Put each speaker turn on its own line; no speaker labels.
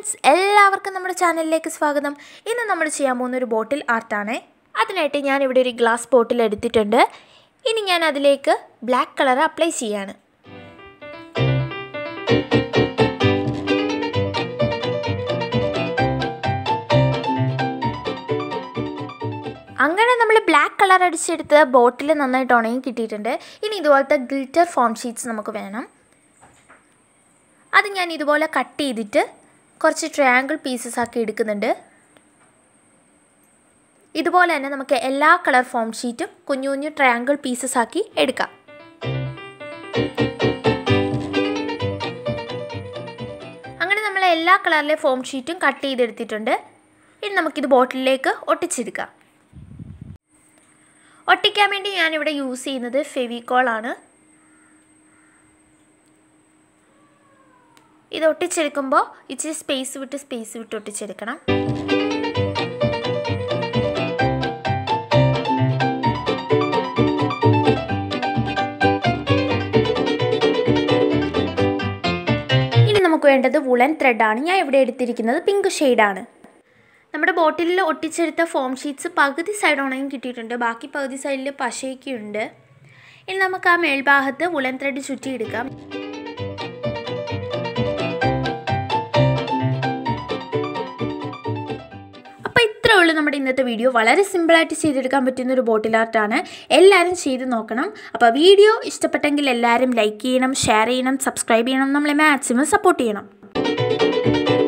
friends എല്ലാവർക്കും നമ്മുടെ ചാനലിലേക്ക് സ്വാഗതം ഇന്ന് നമ്മൾ ചെയ്യാൻ പോകുന്ന ഒരു ബോട്ടിൽ ആർട്ടാണ് അതിനായിട്ട് ഞാൻ ഇവിടെ ഒരു ഗ്ലാസ് ബോട്ടിൽ എടുത്തിട്ടുണ്ട് ഇനി ഞാൻ അതിലേക്ക് ബ്ലാക്ക് കളർ അപ്ലൈ ചെയ്യാണ് അങ്ങനെ നമ്മൾ ബ്ലാക്ക് കളർ അടിച്ചെടുത്ത് ബോട്ടിൽ നന്നായിട്ട് ഉണങ്ങി കിട്ടിയിട്ടുണ്ട് ഇനി ഇതുപോലത്തെ ഗ്ലിറ്റർ ഫോം ഷീറ്റ്സ് നമുക്ക് വേണം അത് ഞാൻ ഇതുപോലെ കട്ട് ചെയ്തിട്ട് കുറച്ച് ട്രയാങ്കിൾ പീസസ് ആക്കി എടുക്കുന്നുണ്ട് ഇതുപോലെ തന്നെ നമുക്ക് എല്ലാ കളർ ഫോം ഷീറ്റും കുഞ്ഞു കുഞ്ഞു ട്രയാങ്കിൾ പീസസ് ആക്കി എടുക്കാം അങ്ങനെ നമ്മൾ എല്ലാ കളറിലെ ഫോം ഷീറ്റും കട്ട് ചെയ്തെടുത്തിട്ടുണ്ട് ഇനി നമുക്കിത് ബോട്ടിലേക്ക് ഒട്ടിച്ചെടുക്കാം ഒട്ടിക്കാൻ വേണ്ടി ഞാനിവിടെ യൂസ് ചെയ്യുന്നത് ഫെവിക്കോൾ ആണ് ഇത് ഒട്ടിച്ചെടുക്കുമ്പോൾ ഇച്ചിരി സ്പേസ് വിട്ട് സ്പേസ് വിട്ട് ഒട്ടിച്ചെടുക്കണം ഇനി നമുക്ക് വേണ്ടത് വുളൻ ത്രെഡാണ് ഞാൻ ഇവിടെ എടുത്തിരിക്കുന്നത് പിങ്ക് ഷെയ്ഡാണ് നമ്മുടെ ബോട്ടിലിൽ ഒട്ടിച്ചെടുത്ത ഫോം ഷീറ്റ്സ് പകുതി സൈഡ് ഉണങ്ങി കിട്ടിയിട്ടുണ്ട് ബാക്കി പകുതി സൈഡിൽ പശയൊക്കെയുണ്ട് ഇനി നമുക്ക് ആ മേൽഭാഗത്ത് വുളൻ ത്രെഡ് ചുറ്റിയെടുക്കാം അപ്പോൾ ഇത്രേ ഉള്ളൂ നമ്മുടെ ഇന്നത്തെ വീഡിയോ വളരെ സിമ്പിളായിട്ട് ചെയ്തെടുക്കാൻ പറ്റുന്ന ഒരു ബോട്ടിൽ ആർട്ടാണ് എല്ലാവരും ചെയ്ത് നോക്കണം അപ്പോൾ വീഡിയോ ഇഷ്ടപ്പെട്ടെങ്കിൽ എല്ലാവരും ലൈക്ക് ചെയ്യണം ഷെയർ ചെയ്യണം സബ്സ്ക്രൈബ് ചെയ്യണം നമ്മളെ മാക്സിമം സപ്പോർട്ട് ചെയ്യണം